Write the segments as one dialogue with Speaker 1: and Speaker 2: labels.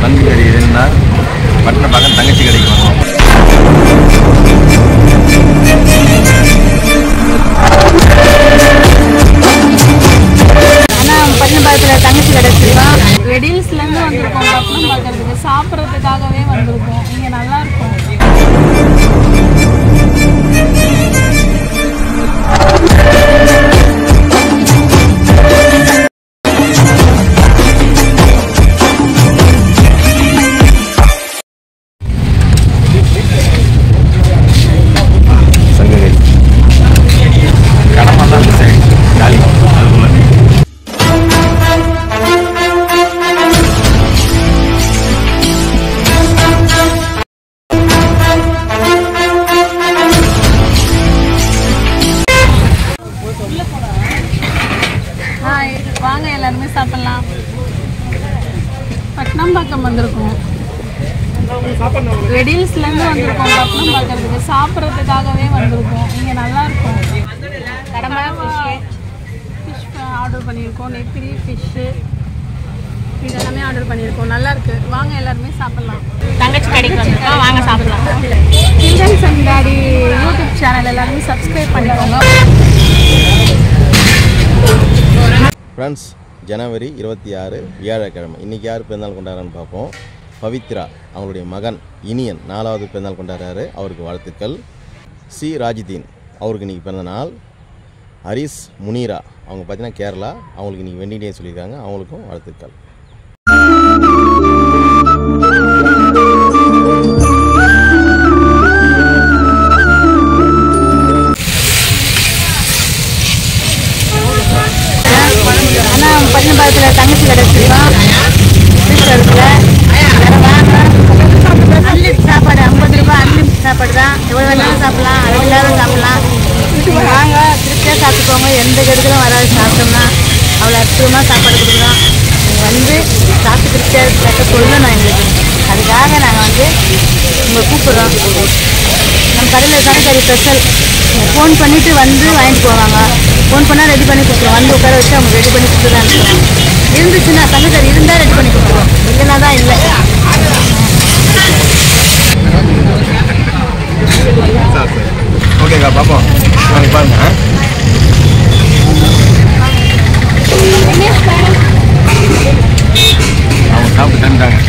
Speaker 1: சங்கு கறி இதுன்னா பட்டின பக்கம் தங்கச்சி கடைக்கு வந்தோம்
Speaker 2: ஆனால் பட்டினப்பாக்கத்தில் தங்கச்சி கடை வச்சிருக்கோம் வெடில்ஸ்லேருந்து வந்திருக்கோம் பட்டினம் பார்க்கறதுக்கு சாப்பிட்றதுக்காகவே வந்திருக்கோம் இங்கே நல்லா இருக்கும்
Speaker 1: சங்கு கறி கடமை தான் மிஸ் ஆயிடுச்சு காலி அதுக்குள்ள
Speaker 2: ஹாய் வாங்க எல்லாருமே சாப்பிட்லாம் பட்டினம்பாக்கம் வந்திருக்கோம் வெடில்ஸ்லேருந்து வந்திருக்கோம் பட்டினம் பார்க்கறதுக்கு சாப்பிட்றதுக்காகவே வந்திருக்கோம் இங்கே நல்லா இருக்கும் கடமை ஃபிஷ் ஆர்டர் பண்ணியிருக்கோம் நெத்திரி ஃபிஷ்ஷு இது எல்லாமே ஆர்டர் பண்ணியிருக்கோம் நல்லா இருக்கு வாங்க எல்லாருமே சாப்பிட்லாம்
Speaker 3: தங்கச்சி கடைக்கு வந்திருக்கோம் வாங்க சாப்பிடலாம்
Speaker 2: children's and daddy YouTube channel எல்லாருமே சப்ஸ்கிரைப் பண்ணிக்கோங்க
Speaker 1: ஃப்ரெண்ட்ஸ் ஜனவரி இருபத்தி ஆறு வியாழக்கிழமை இன்றைக்கி யார் பிறந்தநாள் கொண்டாடுறான்னு பார்ப்போம் பவித்ரா அவங்களுடைய மகன் இனியன் நாலாவது பிறந்தநாள் கொண்டாடுறாரு அவருக்கு வாழ்த்துக்கள் சி ராஜிதீன் அவருக்கு இன்றைக்கி பிறந்தநாள் ஹரிஸ் முனீரா அவங்க பார்த்தீங்கன்னா கேரளா அவங்களுக்கு இன்றைக்கி வெண்டிங் டே சொல்லியிருக்காங்க அவங்களுக்கும் வாழ்த்துக்கள்
Speaker 2: ஆனால் பட்டினப்பாக்கத்தில் தங்கச்சி கடை வச்சிருக்கோம் வீட்டில் வேறு வாங்க அன்லிமிட் சாப்பாடு ஐம்பது ரூபாய் அன்லிமிட் சாப்பாடு தான் எவ்வளோ வேணாலும் சாப்பிட்லாம் அளவு இல்லாத சாப்பிட்லாம் வாங்க திருப்தியாக சாப்பிட்டுக்கோங்க எந்த கெடுதலும் வராது சாப்பிட்டோம்னா அவ்வளோ அற்புதமாக சாப்பாடு கொடுக்குறோம் நீங்கள் வந்து சாப்பிட்டு திருப்தியாக இருக்க சொல்லணும் எங்களுக்கு அதுக்காக நாங்கள் வந்து உங்களை கூப்பிட்றோம் நம்ம கடையில் சமைக்கறி ஸ்பெஷல் ஃபோன் பண்ணிவிட்டு வந்து வாங்கிட்டு போவாங்க ஃபோன் பண்ணால் ரெடி பண்ணி கொடுத்துருவோம் வந்து உட்கார வச்சு அவங்க ரெடி பண்ணி கொடுத்து தான் அனுப்புவோம் இருந்துச்சுன்னா சமைக்கறி இருந்தால் ரெடி பண்ணி கொடுத்துருவோம் இல்லைன்னா தான் இல்லை
Speaker 1: ஓகேக்கா பார்ப்போம் நாளைக்கு பாருங்க அவங்க சாப்பிட்டு தந்துட்டாங்க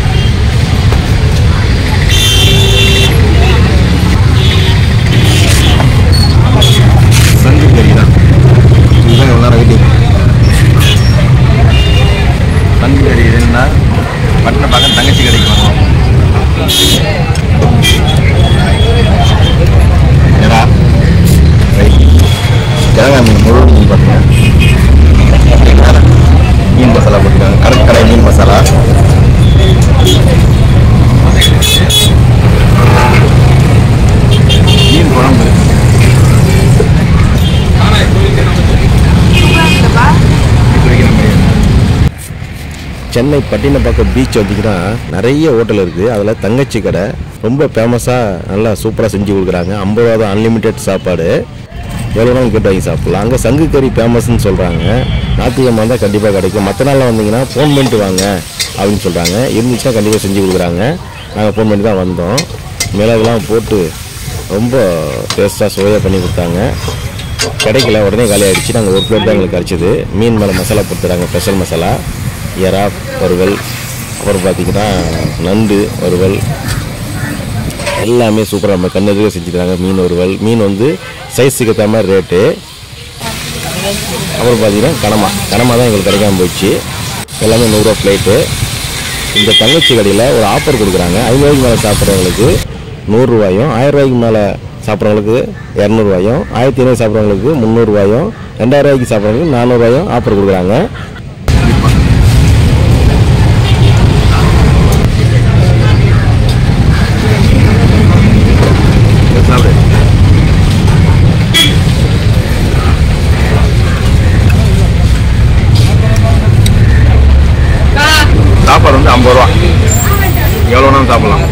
Speaker 1: சங்கு கறி தான் இதுதான் எவ்வளோ நேரம் வெயிட்டிங் சங்கு கறி இதுன்னா பட்டின பக்கம் தங்கச்சி கடைக்கு வந்தோம் ஏடா ரைட் கிழங்கா மீன் முழு மீன் பார்த்தீங்க மீன் மசாலா போட்டுருக்காங்க கடற்கரை மீன் மசாலா மீன் குழம்பு சென்னை பட்டினப்பாக்கம் பீச் வந்தீங்கன்னா நிறைய ஹோட்டல் இருக்குது அதில் தங்கச்சி கடை ரொம்ப ஃபேமஸாக நல்லா சூப்பராக செஞ்சு கொடுக்குறாங்க ஐம்பது ரூபா தான் அன்லிமிட்டெட் சாப்பாடு எவ்வளோ நாள் கேட்டு வாங்கி சாப்பிட்லாம் அங்கே சங்கு கறி ஃபேமஸ்ன்னு சொல்கிறாங்க ஞாயிற்றுக்கிழமை தான் கண்டிப்பாக கிடைக்கும் மற்ற நாளில் வந்தீங்கன்னா ஃபோன் பண்ணிட்டு வாங்க அப்படின்னு சொல்கிறாங்க இருந்துச்சுன்னா கண்டிப்பாக செஞ்சு கொடுக்குறாங்க நாங்கள் ஃபோன் பண்ணி தான் வந்தோம் மிளகுலாம் போட்டு ரொம்ப டேஸ்ட்டாக சுவையாக பண்ணி கொடுத்தாங்க கிடைக்கல உடனே காலி ஆயிடுச்சு நாங்கள் ஒரு பிளேட் தான் எங்களுக்கு கிடச்சிது மீன் மேலே மசாலா போட்டுறாங்க ஸ்பெஷல் மசாலா எறா வறுவல் அப்புறம் பார்த்தீங்கன்னா நண்டு வறுவல் எல்லாமே சூப்பராக நம்ம கண்ணெதுவே செஞ்சுக்கிறாங்க மீன் வறுவல் மீன் வந்து சைஸுக்கு ஏற்ற மாதிரி ரேட்டு அப்புறம் பார்த்தீங்கன்னா கனமா கனமா தான் எங்களுக்கு கிடைக்காம போயிடுச்சு எல்லாமே நூறுரூவா பிளேட்டு இந்த தங்கச்சி கடையில் ஒரு ஆஃபர் கொடுக்குறாங்க ஐநூறுக்கு மேலே சாப்பிட்றவங்களுக்கு நூறுரூவாயும் ஆயிரரூவாய்க்கு மேலே சாப்பிட்றவங்களுக்கு இரநூறுவாயும் ஆயிரத்தி ஐநூறு சாப்பிட்றவங்களுக்கு முந்நூறுரூவாயும் ரெண்டாயிரரூவாய்க்கு சாப்பிட்றவங்களுக்கு நானூறுரூவாயும் ஆஃபர் கொடுக்குறாங்க சாப்பிடு சாப்பாடு வந்து ஐம்பது ரூபா எவ்வளோ வேணாலும் சாப்பிடலாம்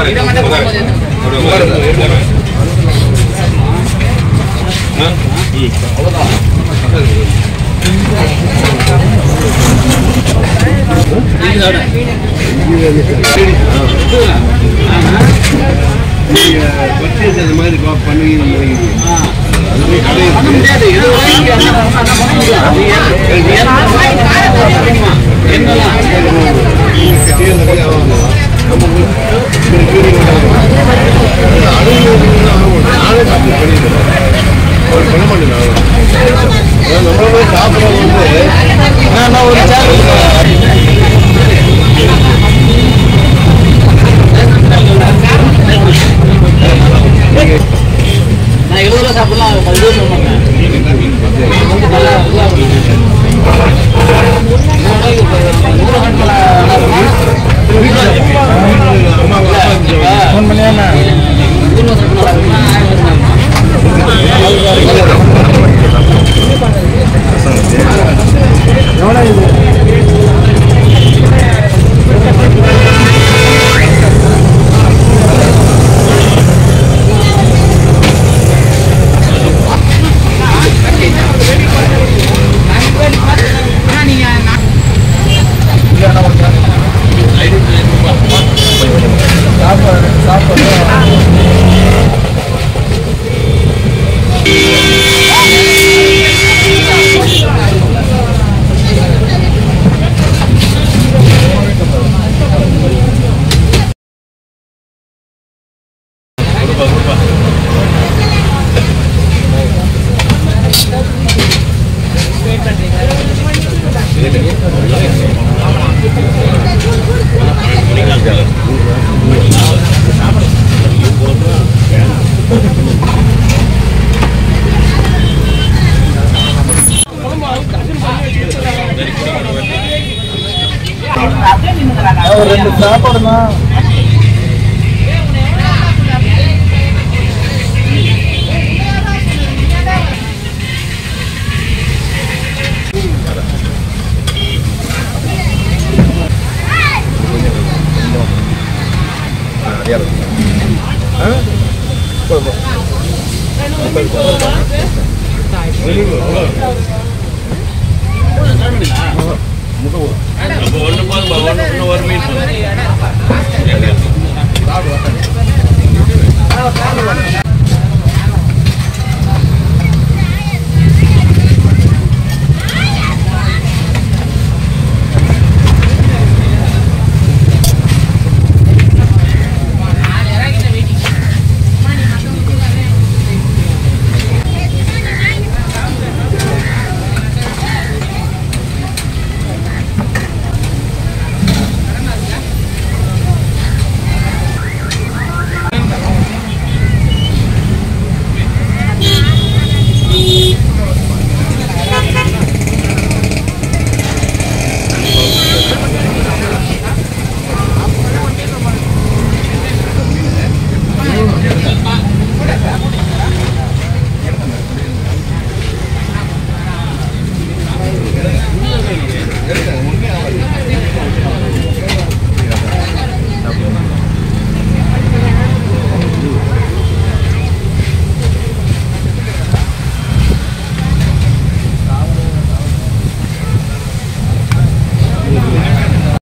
Speaker 4: ஒன்று போதும் ஒன்று ஒரு மீன்